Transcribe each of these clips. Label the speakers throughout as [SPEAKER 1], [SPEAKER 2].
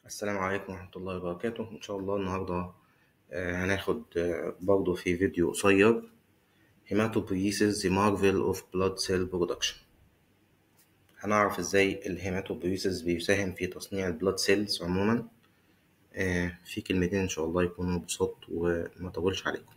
[SPEAKER 1] السلام عليكم ورحمة الله وبركاته إن شاء الله النهاردة آه، هناخد آه، برضه في فيديو قصير هيماتوبويسيس The Marvel of Blood Cell Production هنعرف إزاي الهيماتوبويسيس بيساهم في تصنيع البلاد سيلز عموما آه، في كلمتين إن شاء الله يكونوا بسط وما طولش عليكم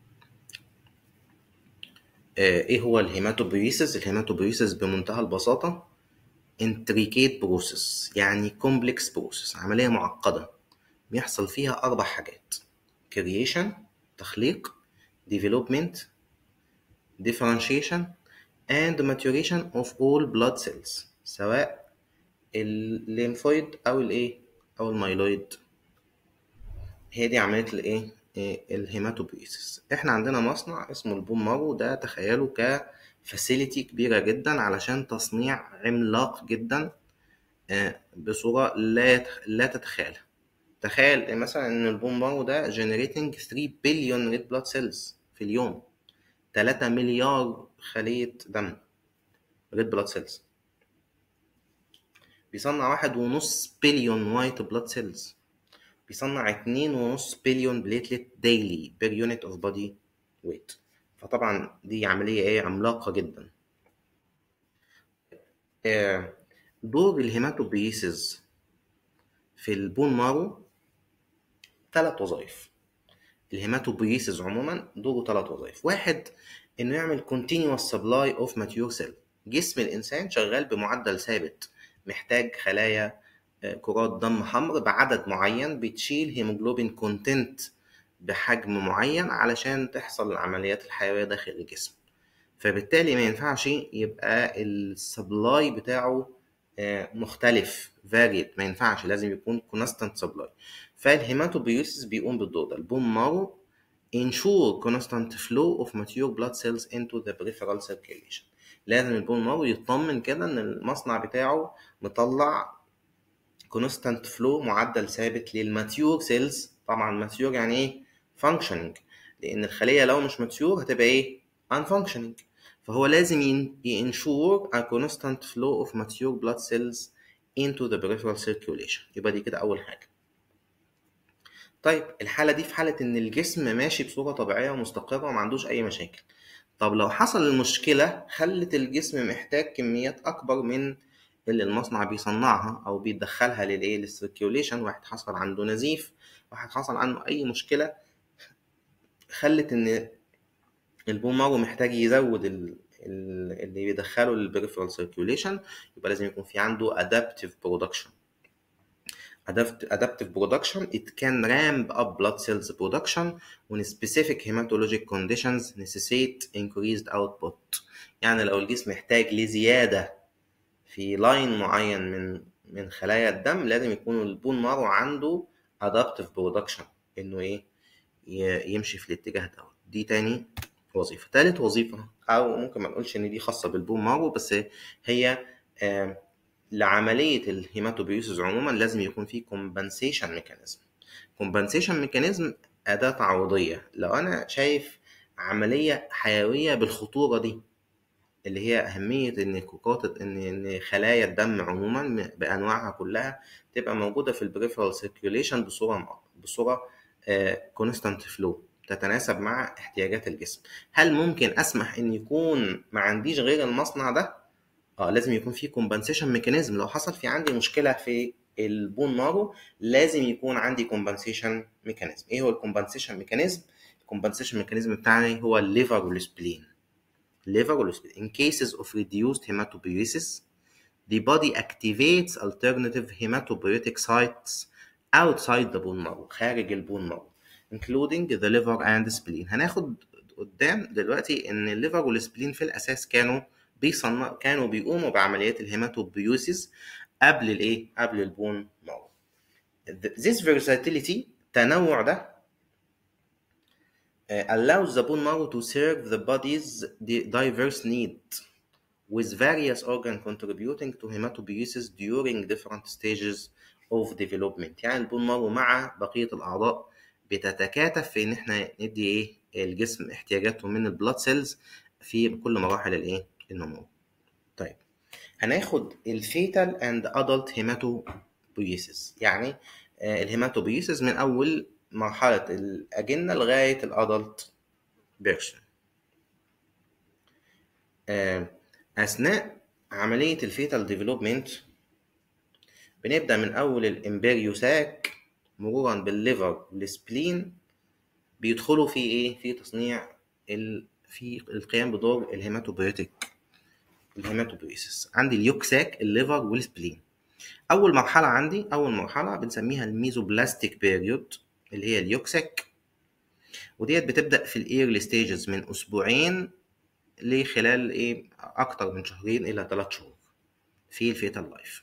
[SPEAKER 1] إيه هو الهيماتوبويسيس؟ الهيماتوبويسيس بمنتهى البساطة intricate process يعني complex process عملية معقدة بيحصل فيها أربع حاجات creation تخليق development differentiation and maturation of all blood cells سواء الليمفويد أو الإيه أو الميلويد هي دي عملية الإيه الهيماتوبويسيس احنا عندنا مصنع اسمه البون مارو ده تخيلوا ك فاسيلتي كبيرة جدا علشان تصنيع عملاق جدا بصورة لا لا تتخيلها تخيل مثلا ان البون مارو ده generating 3 بليون ريد بلاد سيلز في اليوم 3 مليار خلية دم ريد بلاد سيلز بيصنع واحد ونص بليون وايت بلاد سيلز بيصنع اتنين ونص بليون بليتلت ديلي بير يونت اوف بودي ويت فطبعا دي عملية ايه عملاقة جدا دور الهيماتوبيسيس في البون مارو ثلاث وظائف الهيماتوبيسيس عموما دوره ثلاث وظائف واحد انه يعمل continuous supply of mature cell جسم الانسان شغال بمعدل ثابت محتاج خلايا كرات دم حمر بعدد معين بتشيل هيموجلوبين كونتنت بحجم معين علشان تحصل العمليات الحيوية داخل الجسم فبالتالي ما ينفعش يبقى السبلاي بتاعه مختلف varied ما ينفعش لازم يكون constant supply فالهيماتوبيوسيس بيقوم بالدور ده البون مارو ensure constant flow of mature blood cells into the peripheral circulation لازم البون مارو يطمن كده ان المصنع بتاعه مطلع constant flow معدل ثابت للماتيور سيلز طبعا ماتيور يعني ايه functioning لان الخليه لو مش ماتيور هتبقى ايه unfunctioning فهو لازم ينشور a constant flow of mature blood cells into the peripheral circulation يبقى دي كده اول حاجه طيب الحاله دي في حاله ان الجسم ماشي بصوره طبيعيه ومستقره وما عندوش اي مشاكل طب لو حصل المشكله خلت الجسم محتاج كميات اكبر من اللي المصنع بيصنعها او بيدخلها للايه للسيركيوليشن واحد حصل عنده نزيف واحد حصل عنده اي مشكله خلت ان البون مارو محتاج يزود ال... ال... اللي بيدخله للبريفرال سيركيوليشن يبقى لازم يكون في عنده adaptive production adaptive production it can ramp up blood cells production when specific hematologic conditions necessitate increased output يعني لو الجسم محتاج لزيادة في لاين معين من من خلايا الدم لازم يكون البون مارو عنده adaptive production انه ايه يمشي في الاتجاه دوت دي تاني وظيفة تالت وظيفة أو ممكن ما نقولش إن دي خاصة بالبون مارو بس هي آه لعملية الهيماتوبيوسيس عموما لازم يكون في compensation ميكانيزم compensation ميكانيزم أداة تعويضية لو أنا شايف عملية حيوية بالخطورة دي اللي هي أهمية إن كوكات إن إن خلايا الدم عموما بأنواعها كلها تبقى موجودة في البريفرال سيركيوليشن بصورة بصورة كونستانت فلو تتناسب مع احتياجات الجسم هل ممكن اسمح ان يكون ما عنديش غير المصنع ده اه لازم يكون في كومبنسيشن ميكانيزم لو حصل في عندي مشكله في البون مارو لازم يكون عندي كومبنسيشن ميكانيزم ايه هو الكومبنسيشن ميكانيزم الكومبنسيشن ميكانيزم بتاعنا هو الليفر والسبلين liver والسبلين in cases of reduced hematopoiesis the body activates alternative hematopoietic sites outside the bone marrow خارج البون مارو including the liver and spleen هناخد قدام دلوقتي ان الليفر والسبلين في الاساس كانوا بيصنع كانوا بيقوموا بعمليات الهيماتوبيوسيس قبل الايه قبل البون مارو this versatility التنوع ده allows the bone marrow to serve the body's diverse needs with various organ contributing to hematopoiesis during different stages of development يعني البون مارو مع بقية الأعضاء بتتكاتف في ان احنا ندي ايه الجسم احتياجاته من البلاد سيلز في كل مراحل الايه النمو طيب هناخد الفيتال اند ادلت هيماتوبويسيس يعني آه، الهيماتوبيسز من اول مرحله الاجنه لغايه الادلت بيرسون اثناء عمليه الفيتال ديفلوبمنت بنبدا من اول الامبريوساك مرورا بالليفر والسبلين بيدخلوا في ايه في تصنيع ال... في القيام بدور الهيماتوبيوتيك الهيماتوبيوسيس عندي اليوكساك الليفر والسبلين اول مرحله عندي اول مرحله بنسميها الميزوبلاستيك بيريود اللي هي اليوكساك وديت بتبدا في الايرلي ستيجز من اسبوعين لخلال ايه اكتر من شهرين الى ثلاث شهور في الفيتال لايف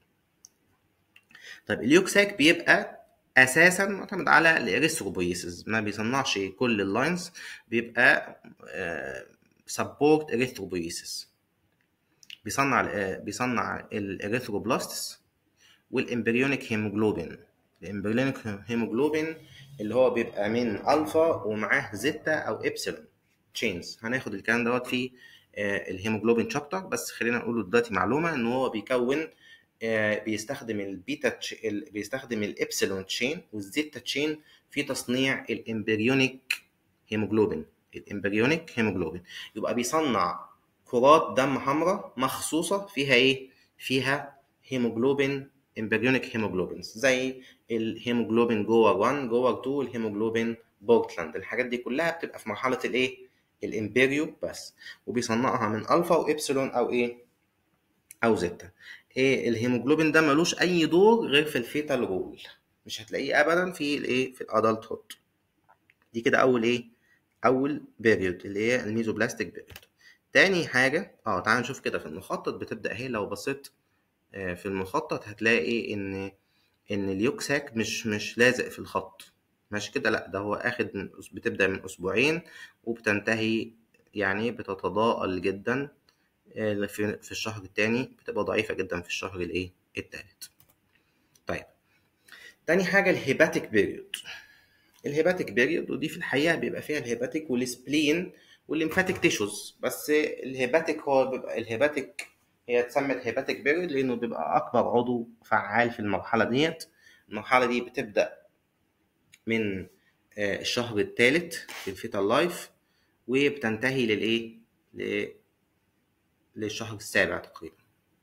[SPEAKER 1] طيب اليوكساك بيبقى اساسا معتمد على الاريثروبويسز ما بيصنعش كل اللاينز بيبقى سبورت اريثروبويسز بيصنع ال- بيصنع الاريثروبلاستس والامبريونيك هيموجلوبين الامبريونيك هيموجلوبين اللي هو بيبقى من الفا ومعاه زيتا او ابسلون تشينز هناخد الكلام دوت في آه، الهيموجلوبين شابتر بس خلينا نقول دلوقتي معلومه ان هو بيكون آه، بيستخدم البيتا تش... ال- بيستخدم الابسلون تشين والزيتا تشين في تصنيع الامبريونيك هيموجلوبين الامبريونيك هيموجلوبين يبقى بيصنع كرات دم حمراء مخصوصة فيها ايه؟ فيها هيموجلوبين امبريونيك هيموجلوبينز زي الهيموجلوبين جوه 1 جوه 2 الهيموجلوبين بورتلاند الحاجات دي كلها بتبقى في مرحلة الايه؟ الامبريو بس وبيصنعها من الفا وابسلون او ايه؟ او زيتا ايه الهيموجلوبين ده ملوش اي دور غير في الفيتال رول مش هتلاقيه ابدا في الايه في الادلت هود دي كده اول ايه اول بيريود اللي هي الميزوبلاستيك بيريود تاني حاجه اه تعال نشوف كده في المخطط بتبدا اهي لو بصيت آه، في المخطط هتلاقي ان ان اليوكساك مش مش لازق في الخط ماشي كده لا ده هو اخد من أس- بتبدا من اسبوعين وبتنتهي يعني بتتضاءل جدا آه، في في الشهر التاني بتبقى ضعيفه جدا في الشهر الايه التالت طيب تاني حاجه الهيباتيك بيريود الهيباتيك بيريود ودي في الحقيقه بيبقى فيها الهيباتيك والسبلين والليمفاتيك تيشوز بس الهيباتيك هو بيبقى الهيباتيك هي اتسمت هيباتيك بيريود لانه بيبقى اكبر عضو فعال في المرحله ديت المرحله دي بتبدا من آه، الشهر الثالث في الفيتال لايف وبتنتهي للايه ل- للشهر السابع تقريبا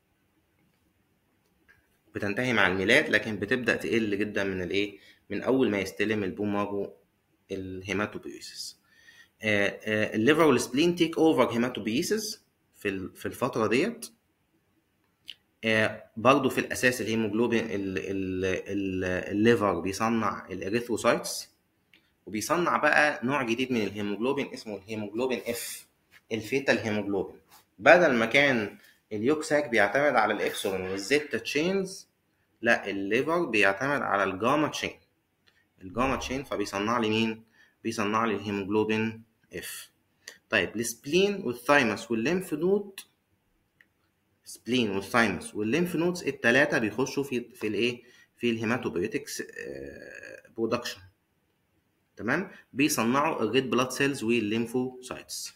[SPEAKER 1] بتنتهي مع الميلاد لكن بتبدا تقل جدا من الايه من اول ما يستلم البون مارو الهيماتوبيوسيس الليفر والسبلين تيك اوفر هيماتوبيسيس في ال- في الفتره ديت آه، برضو في الاساس الهيموجلوبين ال- ال- ال- الليفر بيصنع الاريثروسايتس وبيصنع بقى نوع جديد من الهيموجلوبين اسمه الهيموجلوبين اف الفيتال هيموجلوبين بدل ما كان اليوكساك بيعتمد على الابسلون والزيتا تشينز لا الليفر بيعتمد على الجاما تشين الجاما تشين فبيصنع لي مين بيصنع لي الهيموجلوبين اف طيب السبلين والثايمس والليمف نود سبلين والثايمس والليمف نودز التلاتة بيخشوا في في الايه في الهيماتوبيوتكس برودكشن تمام بيصنعوا الريد بلاد سيلز والليمفوسايتس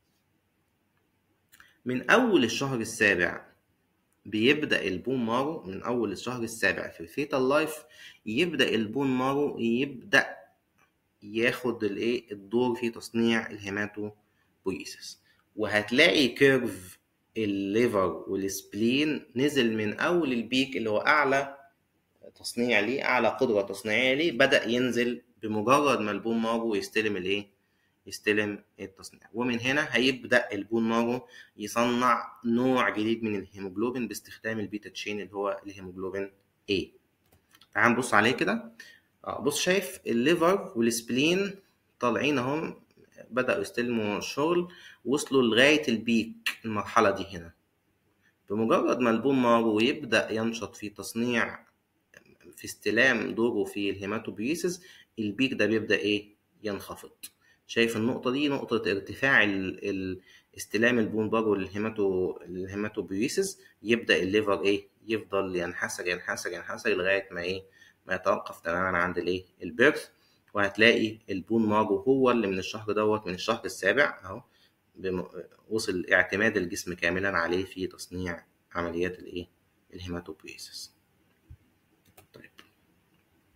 [SPEAKER 1] من اول الشهر السابع بيبدا البون مارو من اول الشهر السابع في الفيتال لايف يبدا البون مارو يبدا ياخد الايه الدور في تصنيع الهيماتوبويسيس وهتلاقي كيرف الليفر والسبلين نزل من اول البيك اللي هو اعلى تصنيع ليه اعلى قدره تصنيعيه ليه بدا ينزل بمجرد ما البون مارو يستلم الايه يستلم التصنيع ومن هنا هيبدا البون مارو يصنع نوع جديد من الهيموجلوبين باستخدام البيتا تشين اللي هو الهيموجلوبين A تعال نبص عليه كده اه بص شايف الليفر والسبلين طالعين اهم بدأوا يستلموا شغل وصلوا لغاية البيك المرحلة دي هنا بمجرد ما البون مارو يبدأ ينشط في تصنيع في استلام دوره في الهيماتوبيسيس البيك ده بيبدأ ايه ينخفض شايف النقطة دي نقطة ارتفاع ال... ال... استلام البون مارو للهيماتو الهيماتوبيسيس يبدأ الليفر ايه يفضل ينحسر ينحسر ينحسر لغاية ما ايه ما يتوقف تماما عند الايه البيرث وهتلاقي البون مارو هو اللي من الشهر دوت من الشهر السابع اهو بم... وصل اعتماد الجسم كاملا عليه في تصنيع عمليات الايه الهيماتوبيسيس طيب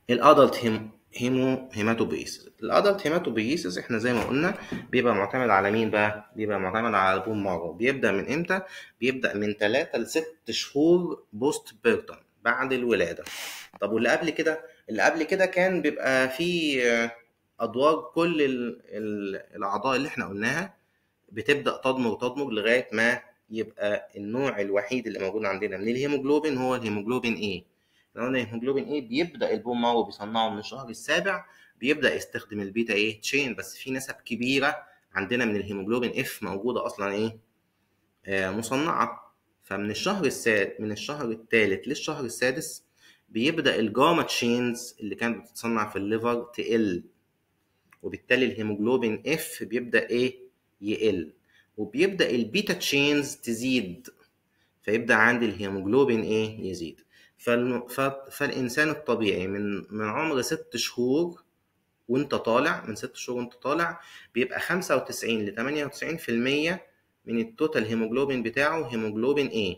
[SPEAKER 1] الادلت هيم هيمو هيماتوبيسيس الادلت هيماتوبيسيس احنا زي ما قلنا بيبقى معتمد على مين بقى بيبقى معتمد على البون مارو بيبدا من امتى بيبدا من 3 ل 6 شهور بوست بيرتون بعد الولاده طب واللي قبل كده اللي قبل كده كان بيبقى في ادوار كل ال ال الاعضاء اللي احنا قلناها بتبدا تضمر تضمر لغايه ما يبقى النوع الوحيد اللي موجود عندنا من الهيموجلوبين هو الهيموجلوبين ايه لو قلنا الهيموجلوبين ايه بيبدا البون مارو بيصنعه من الشهر السابع بيبدا يستخدم البيتا ايه تشين بس في نسب كبيره عندنا من الهيموجلوبين اف موجوده اصلا ايه آه مصنعه فمن الشهر السادس من الشهر الثالث للشهر السادس بيبدا الجاما تشينز اللي كانت بتتصنع في الليفر تقل وبالتالي الهيموجلوبين اف بيبدا ايه يقل وبيبدا البيتا تشينز تزيد فيبدا عندي الهيموجلوبين ايه يزيد فالم... ف... فالانسان الطبيعي من من عمر ست شهور وانت طالع من ست شهور وانت طالع بيبقى 95 ل 98% من التوتال هيموجلوبين بتاعه هيموجلوبين ايه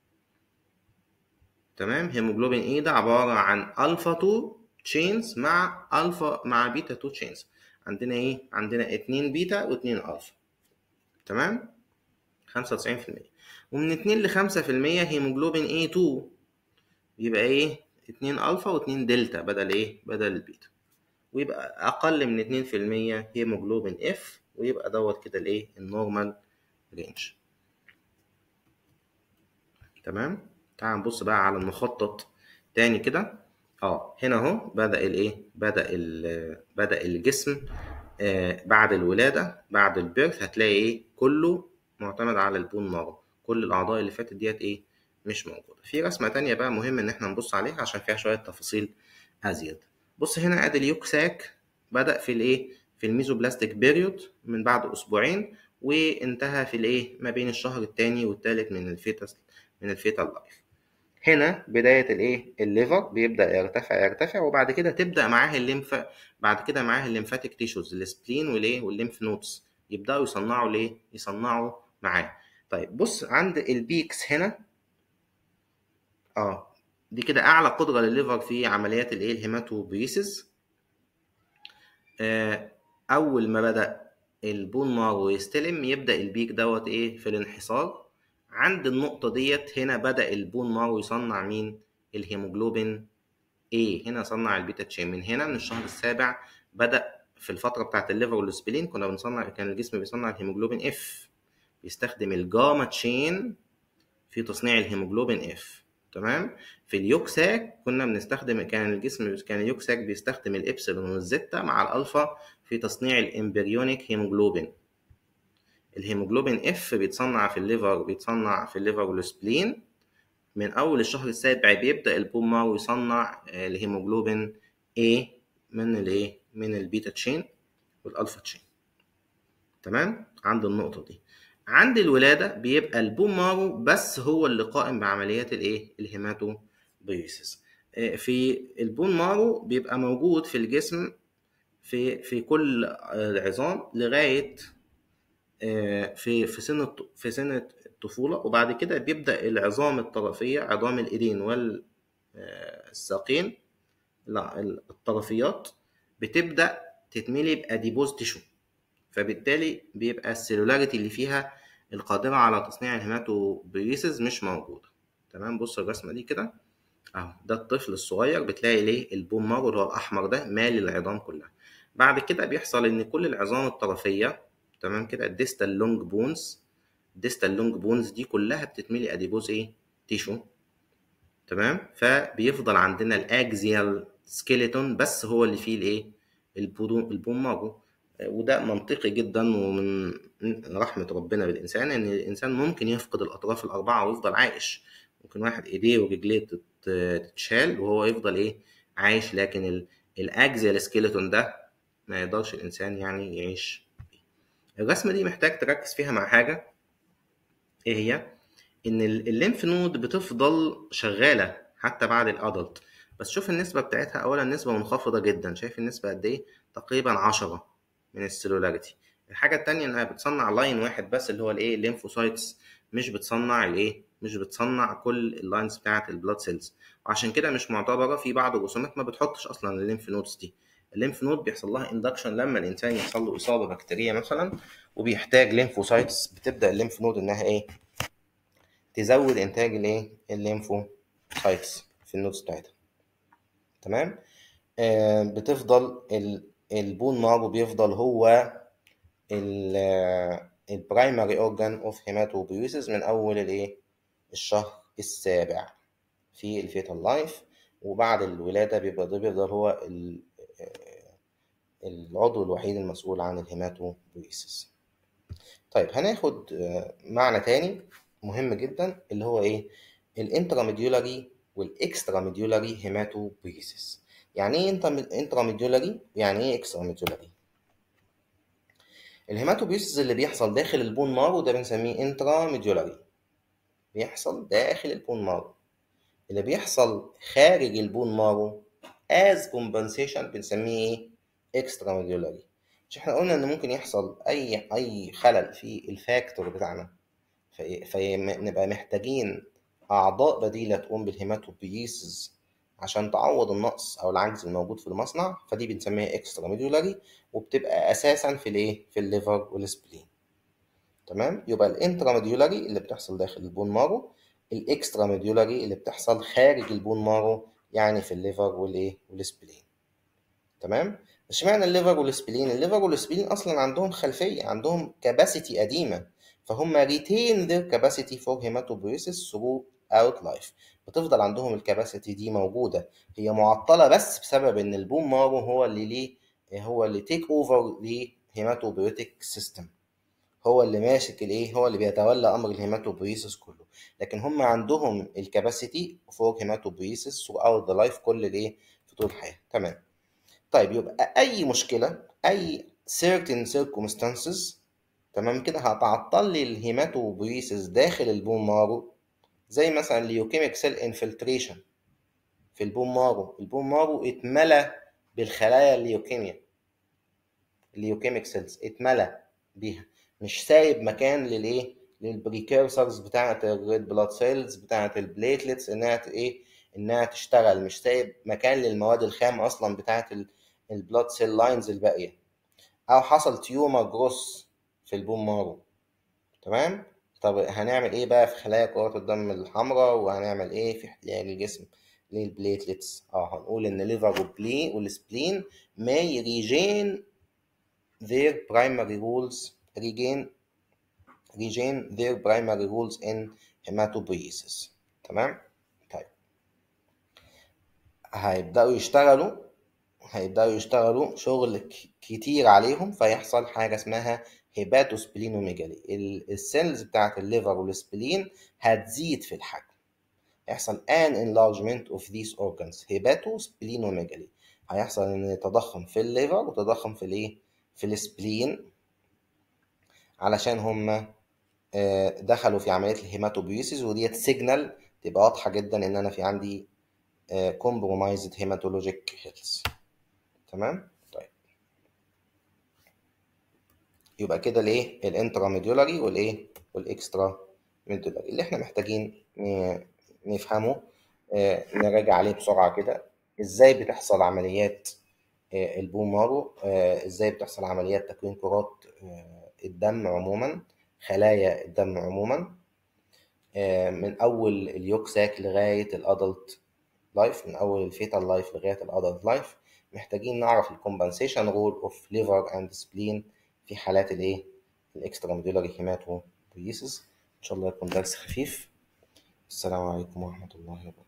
[SPEAKER 1] تمام هيموجلوبين ايه ده عباره عن الفا 2 تشينز مع الفا مع بيتا 2 تشينز عندنا ايه عندنا 2 بيتا و2 الفا تمام 95% ومن 2 ل 5% هيموجلوبين ايه 2 يبقى ايه 2 الفا و2 دلتا بدل ايه بدل البيتا ويبقى اقل من 2% هيموجلوبين اف ويبقى دوت كده الايه النورمال رينج تمام تعال نبص بقى على المخطط تاني كده اه هنا اهو بدا الايه بدا ال بدا الجسم آه بعد الولاده بعد البيرث هتلاقي ايه كله معتمد على البون مارو كل الاعضاء اللي فاتت ديت ايه مش موجوده في رسمه تانية بقى مهم ان احنا نبص عليها عشان فيها شويه تفاصيل ازيد بص هنا ادي اليوكساك بدا في الايه في الميزوبلاستيك بيريود من بعد اسبوعين وانتهى في الايه ما بين الشهر الثاني والثالث من الفيتس من الفيتال لايف هنا بداية الايه الليفر بيبدأ يرتفع يرتفع وبعد كده تبدأ معاه الليمف بعد كده معاه الليمفاتيك تيشوز السبلين والايه والليمف نودز يبدأوا يصنعوا ليه يصنعوا معاه طيب بص عند البيكس هنا اه دي كده اعلى قدرة للليفر في عمليات الايه الهيماتوبيسيس آه اول ما بدأ البون مارو يستلم يبدأ البيك دوت ايه في الانحسار عند النقطة ديت هنا بدأ البون مارو يصنع مين؟ الهيموجلوبين A هنا صنع البيتا تشين من هنا من الشهر السابع بدأ في الفترة بتاعت الليفر والسبلين كنا بنصنع كان الجسم بيصنع الهيموجلوبين F بيستخدم الجاما تشين في تصنيع الهيموجلوبين F تمام في اليوكساك كنا بنستخدم كان الجسم كان اليوكساك بيستخدم الإبسلون والزيتا مع الألفا في تصنيع الإمبريونيك هيموجلوبين الهيموجلوبين اف بيتصنع في الليفر بيتصنع في الليفر والسبلين من اول الشهر السابع بيبدا البون مارو يصنع الهيموجلوبين A من الايه من البيتا تشين والالفا تشين تمام عند النقطه دي عند الولاده بيبقى البون مارو بس هو اللي قائم بعمليات الايه الهيماتوبيوسيس في البون مارو بيبقى موجود في الجسم في في كل العظام لغايه في في سن في سن الطفولة وبعد كده بيبدأ العظام الطرفية عظام الإيدين والساقين لا الطرفيات بتبدأ تتملي بأديبوز تيشو فبالتالي بيبقى السيلولاريتي اللي فيها القادرة على تصنيع الهيماتوبيسيس مش موجودة تمام بص الرسمة دي كده اهو ده الطفل الصغير بتلاقي ليه البون مارو اللي هو الأحمر ده مالي العظام كلها بعد كده بيحصل إن كل العظام الطرفية تمام كده الديستال لونج بونز الديستال لونج بونز دي كلها بتتملي اديبوز ايه تيشو تمام فبيفضل عندنا الاكزيال سكيلتون بس هو اللي فيه الايه البون مارو وده منطقي جدا ومن رحمة ربنا بالإنسان إن الإنسان ممكن يفقد الأطراف الأربعة ويفضل عايش ممكن واحد إيديه ورجليه تتشال وهو يفضل إيه عايش لكن الأكزيال سكيلتون ده ما يقدرش الإنسان يعني يعيش الرسمة دي محتاج تركز فيها مع حاجة ايه هي؟ ان الليمف نود بتفضل شغالة حتى بعد الادلت بس شوف النسبة بتاعتها اولا نسبة منخفضة جدا شايف النسبة قد ايه؟ تقريبا عشرة من السيلولاريتي الحاجة التانية انها بتصنع لاين واحد بس اللي هو الايه الليمفوسايتس مش بتصنع الايه مش بتصنع كل اللاينز بتاعه البلاد سيلز وعشان كده مش معتبره في بعض الرسومات ما بتحطش اصلا الليمف نودز دي الليمف نود بيحصل لها اندكشن لما الانسان يحصل له اصابه بكتيريه مثلا وبيحتاج ليمفوسايتس بتبدا الليمف نود انها ايه تزود انتاج الايه الليمفوسايتس في النودز بتاعتها تمام آه بتفضل البون مارو بيفضل هو البرايمري اورجان اوف هيماتوبيوسيس من اول الايه الشهر السابع في الفيتال لايف وبعد الولاده بيبقى ده بيفضل هو العضو الوحيد المسؤول عن الهيماتوبيوسيس طيب هناخد معنى تاني مهم جدا اللي هو ايه الانتراميديولاري والاكستراميديولاري هيماتوبيوسيس يعني ايه انتراميديولاري يعني ايه اكستراميديولاري الهيماتوبيوسيس اللي بيحصل داخل البون مارو ده بنسميه انتراميديولاري بيحصل داخل البون مارو اللي بيحصل خارج البون مارو as compensation بنسميه ايه extramedullary مش احنا قلنا ان ممكن يحصل اي اي خلل في الفاكتور بتاعنا فنبقى محتاجين اعضاء بديله تقوم بالهيماتوبيسز عشان تعوض النقص او العجز الموجود في المصنع فدي بنسميها اكسترا ميدولاري وبتبقى اساسا في الايه في الليفر والسبلين تمام يبقى الانترا ميدولاري اللي بتحصل داخل البون مارو الاكسترا ميدولاري اللي بتحصل خارج البون مارو يعني في الليفر والايه والسبلين تمام اشمعنى الليفر والسبلين الليفر والسبلين اصلا عندهم خلفيه عندهم كاباسيتي قديمه فهم ريتين their capacity for hematopoiesis throughout life بتفضل عندهم الكباسيتي دي موجودة هي معطلة بس بسبب إن البون مارو هو اللي ليه هو اللي تيك أوفر لهيماتوبيوتيك سيستم هو اللي ماسك الايه هو اللي بيتولى امر الهيماتوبويسيس كله لكن هم عندهم الكباسيتي فور هيماتوبويسيس ثرو اوت ذا لايف كل الايه في طول الحياه تمام طيب يبقى اي مشكله اي certain circumstances تمام كده هتعطل لي الهيماتوبويسيس داخل البون مارو زي مثلا ليوكيميك سيل انفلتريشن في البون مارو البون مارو اتملى بالخلايا الليوكيميا الليوكيميك سيلز اتملى بيها مش سايب مكان للايه للبريكيرسرز بتاعه الريد بلاد سيلز بتاعه البليتلتس انها ايه انها تشتغل مش سايب مكان للمواد الخام اصلا بتاعه البلاد سيل لاينز الباقيه او حصل تيومر جروس في البون مارو تمام طب هنعمل ايه بقى في خلايا كرات الدم الحمراء وهنعمل ايه في احتياج الجسم للبليتلتس اه هنقول ان ليفر وبلي والسبلين may regain their primary rules regain regain their primary rules in hematopoiesis تمام طيب هيبدأوا يشتغلوا هيبدأوا يشتغلوا شغل كتير عليهم فيحصل حاجة اسمها هيباتوسبلينوميجالي السيلز بتاعت الليفر والسبلين هتزيد في الحجم يحصل an enlargement of these organs هيباتوسبلينوميجالي هيحصل ان تضخم في الليفر وتضخم في الايه في السبلين علشان هم دخلوا في عمليه الهيماتوبيوسيس وديت سيجنال تبقى واضحه جدا ان انا في عندي compromised hematologic health تمام يبقى كده الايه الانترا ميدولاري والايه والاكسترا ميدولاري اللي احنا محتاجين نفهمه نراجع عليه بسرعه كده ازاي بتحصل عمليات البون مارو ازاي بتحصل عمليات تكوين كرات الدم عموما خلايا الدم عموما من اول اليوكساك لغايه الادلت لايف من اول الفيتال لايف لغايه الادلت لايف محتاجين نعرف الكومبنسيشن رول اوف ليفر اند سبلين في حالات الايه الاكسترا ميدولاري هيماتوبيسيس ان شاء الله يكون درس خفيف السلام عليكم ورحمه الله وبركاته